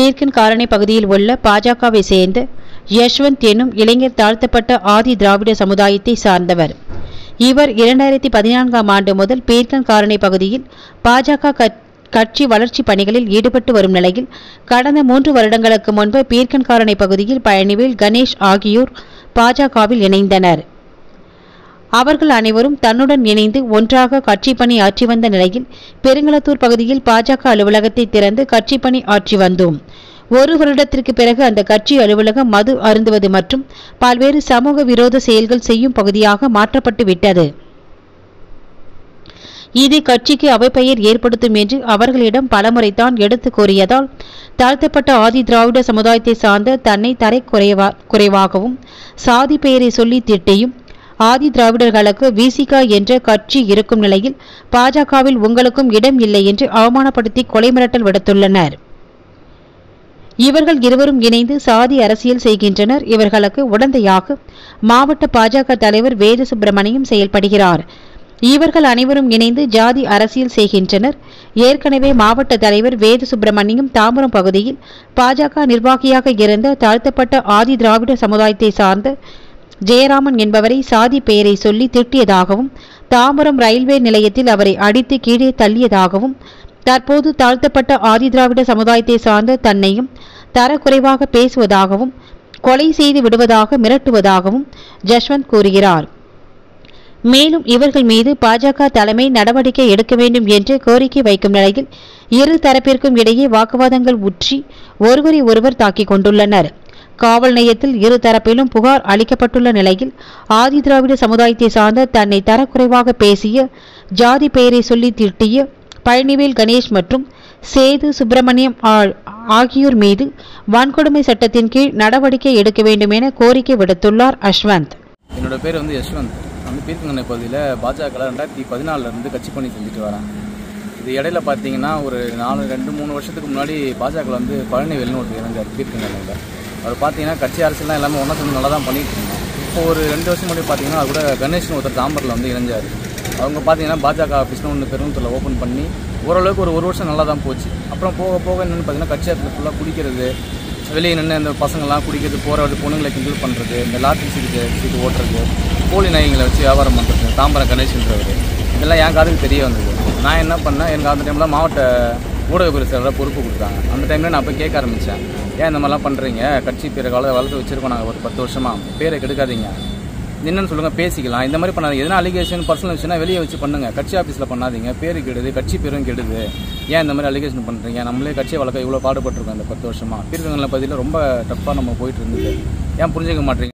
பீர்க்கன் colony பகுதியில் உள்ள பாஜகவை சேர்ந்த யஷ்வந்த் எனும் இளைஞர் தாழ்த்தப்பட்ட ஆதி திராவிட சமுதாயத்தை சார்ந்தவர் இவர் இரண்டாயிரத்தி பதினான்காம் ஆண்டு முதல் பீர்க்கன் காலனி பகுதியில் பாஜக கட்- கட்சி வளர்ச்சி பணிகளில் ஈடுபட்டு வரும் நிலையில் கடந்த மூன்று வருடங்களுக்கு முன்பு பீர்க்கன் காலனி பகுதியில் பழனிவேல் கணேஷ் ஆகியோர் பாஜகவில் இணைந்தனர் அவர்கள் அனைவரும் தன்னுடன் இணைந்து ஒன்றாக கட்சி பணி ஆற்றி வந்த நிலையில் பெருங்களத்தூர் பகுதியில் பாஜக அலுவலகத்தை திறந்து கட்சி பணி ஆற்றி வந்தோம் ஒரு வருடத்திற்கு பிறகு அந்த கட்சி அலுவலகம் மது அருந்துவது மற்றும் பல்வேறு சமூக விரோத செயல்கள் செய்யும் பகுதியாக மாற்றப்பட்டு விட்டது இது கட்சிக்கு அவப்பெயர் ஏற்படுத்தும் என்று அவர்களிடம் பலமுறைதான் எடுத்து கூறியதால் தாழ்த்தப்பட்ட ஆதி திராவிட சமுதாயத்தை சார்ந்த தன்னை தரை குறைவா குறைவாகவும் சாதி பெயரை சொல்லி திட்டியும் ஆதி திராவிடர்களுக்கு விசிகா என்ற கட்சி இருக்கும் நிலையில் பாஜகவில் உங்களுக்கும் இடம் இல்லை என்று அவமானப்படுத்தி கொலை மிரட்டல் விடுத்துள்ளனர் இவர்கள் இருவரும் இணைந்து சாதி அரசியல் செய்கின்றனர் இவர்களுக்கு உடந்தையாக மாவட்ட பாஜக தலைவர் வேத சுப்பிரமணியம் செயல்படுகிறார் இவர்கள் அனைவரும் இணைந்து ஜாதி அரசியல் செய்கின்றனர் ஏற்கனவே மாவட்ட தலைவர் வேத சுப்பிரமணியம் தாம்பரம் பகுதியில் பாஜக நிர்வாகியாக இருந்த தாழ்த்தப்பட்ட ஆதி திராவிட சமுதாயத்தை சார்ந்த ஜெயராமன் என்பவரை சாதி பெயரை சொல்லி திட்டியதாகவும் தாம்பரம் ரயில்வே நிலையத்தில் அவரை அடித்து கீழே தள்ளியதாகவும் தற்போது தாழ்த்தப்பட்ட ஆதி திராவிட சமுதாயத்தை சார்ந்த தன்னையும் தரக்குறைவாக பேசுவதாகவும் கொலை செய்து விடுவதாக மிரட்டுவதாகவும் ஜஸ்வந்த் கூறுகிறார் மேலும் இவர்கள் மீது பாஜக தலைமை நடவடிக்கை எடுக்க வேண்டும் என்று கோரிக்கை வைக்கும் நிலையில் இரு தரப்பிற்கும் இடையே வாக்குவாதங்கள் உற்றி ஒருவரை ஒருவர் தாக்கிக் கொண்டுள்ளனர் காவல் நிலையத்தில் இரு தரப்பிலும் புகார் அளிக்கப்பட்டுள்ள நிலையில் ஆதி திராவிட சமுதாயத்தை சார்ந்த தன்னை தரக்குறைவாக பேசிய ஜாதி பெயரை சொல்லி திட்டிய பழனிவேல் கணேஷ் மற்றும் சேது சுப்பிரமணியம் ஆ- ஆகியோர் மீது வன்கொடுமை சட்டத்தின் கீழ் நடவடிக்கை எடுக்க வேண்டும் என கோரிக்கை விடுத்துள்ளார் அஸ்வந்த் என்னோட பேர் வந்து யஷ்வந்த் நான் வந்து பீர்க்கங்கண்ணை பகுதியில் பாஜக ரெண்டாயிரத்தி பதினாலிருந்து கட்சி பணி செஞ்சுட்டு வரேன் இது இடையில பார்த்தீங்கன்னா ஒரு நாலு ரெண்டு மூணு வருஷத்துக்கு முன்னாடி பாஜக வந்து பழனிவேல்னு ஒருத்தர் இணைஞ்சார் பீர்க்கங்கண்ணையில் அவர் பார்த்தீங்கன்னா கட்சி அரசியல்லாம் எல்லாமே ஒன்றா சேர்ந்து நல்லா தான் பண்ணிட்டு இருந்தோம் இப்போ ஒரு ரெண்டு வருஷம் முன்னாடி பார்த்தீங்கன்னா அது கூட கணேஷ்னு ஒருத்தர் தாம்பரில் வந்து இணைஞ்சார் அவங்க பார்த்தீங்கன்னா பாஜக ஆஃபீஸ்னு ஒன்று பெருங்குளத்தில் ஓப்பன் பண்ணி ஓரளவுக்கு ஒரு ஒரு வருஷம் நல்லா தான் போச்சு அப்புறம் போக போக என்னென்னு பார்த்தீங்கன்னா கட்சி ஆஃபீஸில் ஃபுல்லாக குடிக்கிறது வெளியே நின்று இந்த பசங்கள்லாம் குடிக்கிறது போகிற பொண்ணுங்களை கிண்டல் பண்ணுறது இந்த லாட்டரி சீட்டு சீட்டு ஓட்டுறது கோழி நாய்களை வச்சு வியாபாரம் பண்ணுறது தாம்பரம் கணேஷ்ன்றவர் இதெல்லாம் என் காதுக்கு தெரிய வந்தது நான் என்ன பண்ணேன் எனக்கு அந்த டைமில் மாவட்ட ஊடக பிரிவு பொறுப்பு கொடுத்தாங்க அந்த டைமில் நான் போய் கேட்க ஆரம்பித்தேன் ஏன் இந்த மாதிரிலாம் பண்ணுறீங்க கட்சி பேரை காலத்தை வளர்த்து வச்சுருக்கோம் நாங்கள் ஒரு பத்து வருஷமாக பேரை கெடுக்காதீங்க என்னன்னு சொல்லுங்கள் பேசிக்கலாம் இந்த மாதிரி பண்ணாதீங்க எதனா அலிகேஷன் பர்சனல் விஷயம்னா வெளியே வச்சு பண்ணுங்க கட்சி ஆஃபீஸில் பண்ணாதீங்க பேரு கெடுது கட்சி பேரும் கெடுது ஏன் இந்த மாதிரி அலிகேஷன் பண்ணுறீங்க நம்மளே கட்சியை வளர்க்க இவ்வளோ பாடுபட்டிருக்கோம் இந்த பத்து வருஷமாக பீர்க்கங்கல்ல பகுதியில் ரொம்ப டஃப்பாக நம்ம போயிட்டு இருந்தது ஏன் புரிஞ்சுக்க மாட்டீங்க